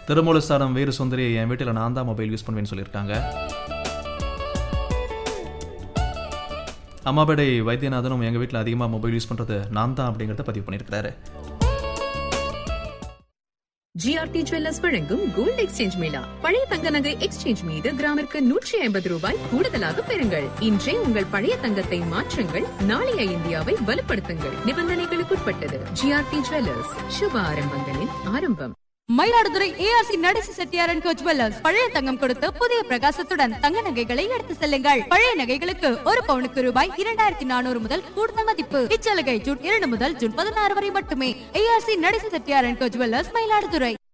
திருமூலஸ்தானம் வீர சுந்தரி என் வீட்டில் நான் தான் மொபைல் யூஸ் பண்ணுவேன்னு சொல்லியிருக்காங்க அம்மாபேடை வைத்தியநாதனும் எங்கள் வீட்டில் அதிகமாக மொபைல் யூஸ் பண்ணுறது நான் தான் அப்படிங்கிறத பதிவு பண்ணியிருக்கிறாரு ஜிஆர்டி ஜுவல்லர்ஸ் வழங்கும் கோல்ட் எக்ஸ்சேஞ்ச் மேளா பழைய தங்க நகை எக்ஸ்சேஞ்ச் மீது கிராமிற்கு நூற்றி ஐம்பது ரூபாய் கூடுதலாக பெறுங்கள் இன்றே உங்கள் பழைய தங்கத்தை மாற்றுங்கள் நாளைய இந்தியாவை வலுப்படுத்துங்கள் நிபந்தனைகளுக்குட்பட்டது ஜிஆர்டி ஜுவல்லர்ஸ் சுப ஆரம்பங்களின் ஆரம்பம் மயிலாடுதுறை ஏஆர்சி நடேசி செட்டியாரன் கோ ஜுவல்லர்ஸ் பழைய தங்கம் கொடுத்து புதிய பிரகாசத்துடன் தங்க நகைகளை எடுத்து செல்லுங்கள் பழைய நகைகளுக்கு ஒரு பவுனுக்கு ரூபாய் இரண்டாயிரத்தி நானூறு முதல் கூடுதல் மதிப்பு இச்சலுகை ஜூன் இரண்டு முதல் ஜூன் பதினாறு வரை மட்டுமே ஏஆர்சி நடேசி செட்டியாரன் கோ ஜுவல்லர்ஸ் மயிலாடுதுறை